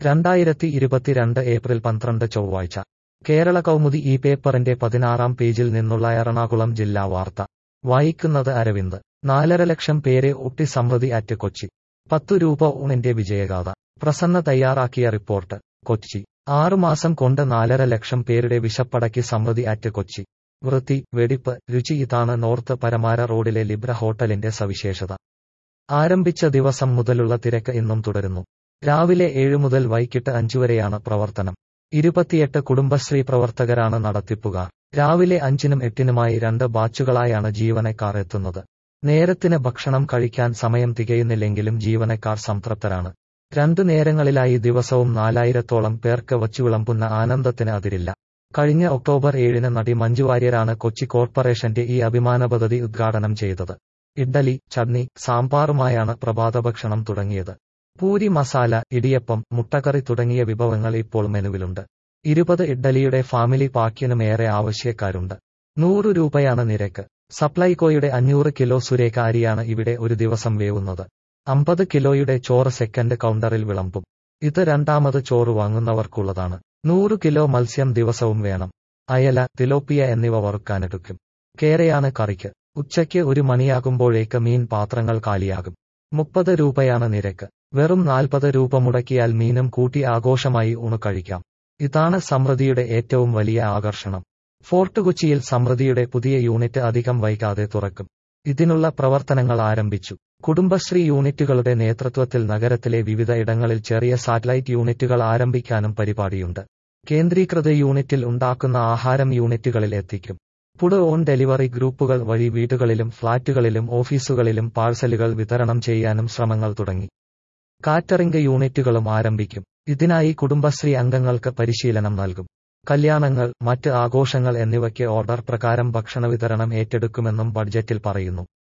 രണ്ടായിരത്തി ഇരുപത്തിരണ്ട് ഏപ്രിൽ പന്ത്രണ്ട് ചൊവ്വാഴ്ച കേരള കൗമുദി ഈ പേപ്പറിന്റെ പതിനാറാം പേജിൽ നിന്നുള്ള എറണാകുളം ജില്ലാ വാർത്ത വായിക്കുന്നത് അരവിന്ദ് നാലര ലക്ഷം പേരെ ഒട്ടി സമൃദ്ധി അറ്റ് കൊച്ചി പത്തു രൂപ ഊണിന്റെ വിജയഗാഥ പ്രസന്ന തയ്യാറാക്കിയ റിപ്പോർട്ട് കൊച്ചി ആറുമാസം കൊണ്ട് നാലര ലക്ഷം പേരുടെ വിശപ്പടക്കി സമൃദ്ധി അറ്റ് കൊച്ചി വൃത്തി വെടിപ്പ് രുചി ഇതാണ് നോർത്ത് പരമാര റോഡിലെ ലിബ്ര ഹോട്ടലിന്റെ സവിശേഷത ആരംഭിച്ച ദിവസം മുതലുള്ള തിരക്ക് ഇന്നും തുടരുന്നു രാവിലെ ഏഴ് മുതൽ വൈകിട്ട് അഞ്ചുവരെയാണ് പ്രവർത്തനം ഇരുപത്തിയെട്ട് കുടുംബശ്രീ പ്രവർത്തകരാണ് നടത്തിപ്പുകാർ രാവിലെ അഞ്ചിനും എട്ടിനുമായി രണ്ട് ബാച്ചുകളായാണ് ജീവനക്കാർ എത്തുന്നത് നേരത്തിന് ഭക്ഷണം കഴിക്കാൻ സമയം തികയുന്നില്ലെങ്കിലും ജീവനക്കാർ സംതൃപ്തരാണ് രണ്ടു നേരങ്ങളിലായി ദിവസവും നാലായിരത്തോളം പേർക്ക് വച്ചു വിളമ്പുന്ന ആനന്ദത്തിന് അതിരില്ല കഴിഞ്ഞ ഒക്ടോബർ ഏഴിന് നടി മഞ്ജു വാര്യരാണ് കൊച്ചി കോർപ്പറേഷന്റെ ഈ അഭിമാന പദ്ധതി ഉദ്ഘാടനം ചെയ്തത് ഇഡ്ഡലി ചട്നി സാമ്പാറുമായാണ് പ്രഭാതഭക്ഷണം തുടങ്ങിയത് പൂരി മസാല ഇടിയപ്പം മുട്ടക്കറി തുടങ്ങിയ വിഭവങ്ങൾ ഇപ്പോൾ മെനുവിലുണ്ട് ഇരുപത് ഇഡ്ഡലിയുടെ ഫാമിലി പാക്കിനും ഏറെ ആവശ്യക്കാരുണ്ട് നൂറു രൂപയാണ് നിരക്ക് സപ്ലൈകോയുടെ അഞ്ഞൂറ് കിലോ സുരേഖ അരിയാണ് ഇവിടെ ഒരു ദിവസം വേവുന്നത് അമ്പത് കിലോയുടെ ചോറ് സെക്കൻഡ് കൗണ്ടറിൽ വിളമ്പും ഇത് രണ്ടാമത് ചോറ് വാങ്ങുന്നവർക്കുള്ളതാണ് നൂറ് കിലോ മത്സ്യം ദിവസവും വേണം അയല തിലോപ്പിയ എന്നിവ വറുക്കാനെടുക്കും കേരയാണ് കറിക്ക് ഉച്ചയ്ക്ക് ഒരു മണിയാകുമ്പോഴേക്ക് മീൻ പാത്രങ്ങൾ കാലിയാകും മുപ്പത് രൂപയാണ് നിരക്ക് വെറും നാൽപ്പത് രൂപ മുടക്കിയാൽ മീനും കൂട്ടി ആഘോഷമായി ഊണ് കഴിക്കാം ഇതാണ് സമൃദ്ധിയുടെ ഏറ്റവും വലിയ ആകർഷണം ഫോർട്ട് കൊച്ചിയിൽ സമൃദ്ധിയുടെ പുതിയ യൂണിറ്റ് അധികം വൈകാതെ തുറക്കും ഇതിനുള്ള പ്രവർത്തനങ്ങൾ ആരംഭിച്ചു കുടുംബശ്രീ യൂണിറ്റുകളുടെ നേതൃത്വത്തിൽ നഗരത്തിലെ വിവിധ ഇടങ്ങളിൽ ചെറിയ സാറ്റലൈറ്റ് യൂണിറ്റുകൾ ആരംഭിക്കാനും പരിപാടിയുണ്ട് കേന്ദ്രീകൃത യൂണിറ്റിൽ ഉണ്ടാക്കുന്ന ആഹാരം യൂണിറ്റുകളിൽ എത്തിക്കും ഫുഡ് ഓൺ ഡെലിവറി ഗ്രൂപ്പുകൾ വഴി വീടുകളിലും ഫ്ളാറ്റുകളിലും ഓഫീസുകളിലും പാഴ്സലുകൾ വിതരണം ചെയ്യാനും ശ്രമങ്ങൾ തുടങ്ങി കാറ്ററിംഗ് യൂണിറ്റുകളും ആരംഭിക്കും ഇതിനായി കുടുംബശ്രീ അംഗങ്ങൾക്ക് പരിശീലനം നൽകും കല്യാണങ്ങൾ മറ്റ് ആഘോഷങ്ങൾ എന്നിവയ്ക്ക് ഓർഡർ പ്രകാരം ഭക്ഷണ വിതരണം ഏറ്റെടുക്കുമെന്നും ബഡ്ജറ്റിൽ പറയുന്നു